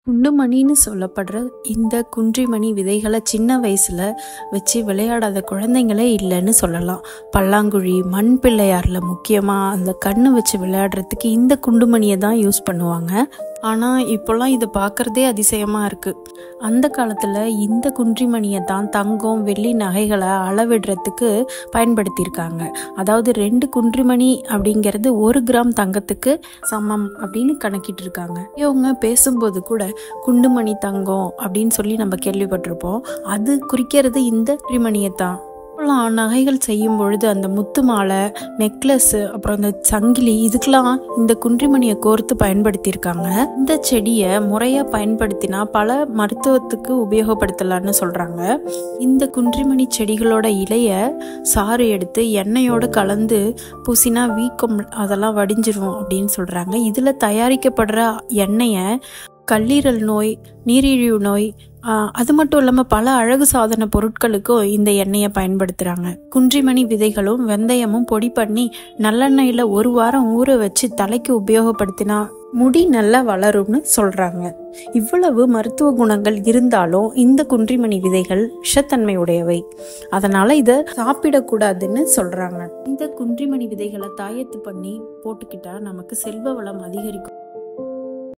குண்டுமணின்னு சொல்லப்படுற இந்த குன்றிமணி விதைகளை சின்ன வயசுல வச்சு விளையாடாத குழந்தைங்களே இல்லைன்னு சொல்லலாம் பல்லாங்குழி மண் பிள்ளையார்ல முக்கியமா அந்த கண்ணு வச்சு விளையாடுறதுக்கு இந்த குண்டுமணியை தான் யூஸ் பண்ணுவாங்க ஆனா இப்போல்லாம் இதை பார்க்கறதே அதிசயமா இருக்கு அந்த காலத்துல இந்த குன்றிமணியை தான் தங்கம் வெள்ளி நகைகளை அளவிடுறதுக்கு பயன்படுத்தியிருக்காங்க அதாவது ரெண்டு குன்றிமணி அப்படிங்கிறது ஒரு கிராம் தங்கத்துக்கு சமம் அப்படின்னு கணக்கிட்டு இருக்காங்க இவங்க பேசும்போது கூட குண்டுமணி தங்கம் அப்படின்னு சொல்லி நம்ம கேள்விப்பட்டிருப்போம் அது குறிக்கிறது இந்த குன்றிமணியை தான் இப்போலாம் நகைகள் செய்யும் பொழுது அந்த முத்து மாலை நெக்லஸ் அப்புறம் அந்த சங்கிலி இதுக்கெல்லாம் இந்த குன்றிமணியை கோர்த்து பயன்படுத்தியிருக்காங்க இந்த செடியை முறையாக பயன்படுத்தினா பல மருத்துவத்துக்கு உபயோகப்படுத்தலாம்னு சொல்கிறாங்க இந்த குன்றிமணி செடிகளோட இலைய சாறு எடுத்து எண்ணெயோடு கலந்து பூசினா வீக்கம் அதெல்லாம் வடிஞ்சிரும் அப்படின்னு சொல்கிறாங்க இதில் தயாரிக்கப்படுற எண்ணெயை கல்லீரல் நோய் நீரிழிவு நோய் ஆஹ் அது மட்டும் இல்லாமல் பல அழகு சாதன பொருட்களுக்கும் இந்த எண்ணெயை பயன்படுத்துகிறாங்க குன்றிமணி விதைகளும் வெந்தயமும் பொடி பண்ணி நல்லெண்ணெயில் ஒரு வாரம் ஊற வச்சு தலைக்கு உபயோகப்படுத்தினா முடி நல்லா வளரும்னு சொல்கிறாங்க இவ்வளவு மருத்துவ குணங்கள் இருந்தாலும் இந்த குன்றிமணி விதைகள் விஷத்தன்மை உடையவை அதனால் இதை சாப்பிடக்கூடாதுன்னு சொல்கிறாங்க இந்த குன்றிமணி விதைகளை தாயத்து பண்ணி போட்டுக்கிட்டா நமக்கு செல்வ வளம் அதிகரிக்கும்